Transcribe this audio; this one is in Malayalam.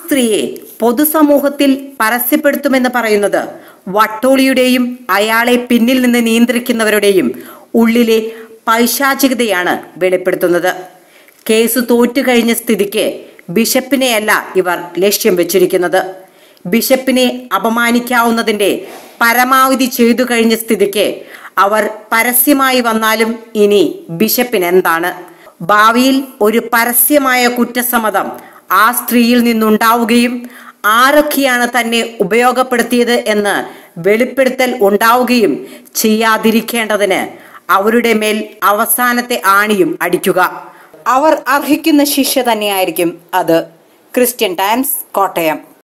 സ്ത്രീയെ പൊതുസമൂഹത്തിൽ പരസ്യപ്പെടുത്തുമെന്ന് പറയുന്നത് വട്ടോളിയുടെയും അയാളെ പിന്നിൽ നിന്ന് നിയന്ത്രിക്കുന്നവരുടെയും ഉള്ളിലെ പൈശാചികതയാണ് വെളിപ്പെടുത്തുന്നത് കേസ് തോറ്റുകഴിഞ്ഞ സ്ഥിതിക്ക് ബിഷപ്പിനെയല്ല ഇവർ ലക്ഷ്യം വെച്ചിരിക്കുന്നത് ബിഷപ്പിനെ അപമാനിക്കാവുന്നതിന്റെ പരമാവധി ചെയ്തു കഴിഞ്ഞ സ്ഥിതിക്ക് അവർ പരസ്യമായി വന്നാലും ഇനി ബിഷപ്പിന് എന്താണ് ഭാവിയിൽ ഒരു പരസ്യമായ കുറ്റസമ്മതം ആ സ്ത്രീയിൽ നിന്നുണ്ടാവുകയും ആരൊക്കെയാണ് തന്നെ ഉപയോഗപ്പെടുത്തിയത് എന്ന് വെളിപ്പെടുത്തൽ ഉണ്ടാവുകയും ചെയ്യാതിരിക്കേണ്ടതിന് അവരുടെ മേൽ അവസാനത്തെ ആണിയും അടിക്കുക അവർ അർഹിക്കുന്ന ശിക്ഷ തന്നെയായിരിക്കും അത് ക്രിസ്ത്യൻ ടൈംസ് കോട്ടയം